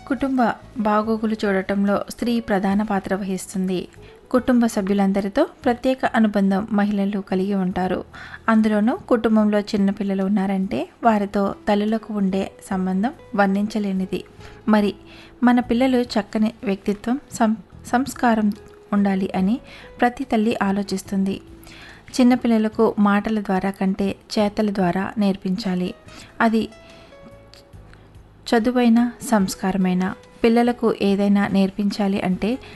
కుటుంబ బాగోగులు చూడటంలో స్త్రీ ప్రధాన పాత్ర వహిస్తుంది కుటుంబ సభ్యులందరితో ప్రత్యేక అనుబంధం మహిళలు కలిగి ఉంటారు అందులోనూ కుటుంబంలో చిన్నపిల్లలు ఉన్నారంటే వారితో తల్లులకు ఉండే సంబంధం వర్ణించలేనిది మరి మన పిల్లలు చక్కని వ్యక్తిత్వం సం సంస్కారం ఉండాలి అని ప్రతి తల్లి ఆలోచిస్తుంది చిన్నపిల్లలకు మాటల ద్వారా కంటే చేతల ద్వారా నేర్పించాలి అది చదువైన సంస్కారమైన పిల్లలకు ఏదైనా నేర్పించాలి అంటే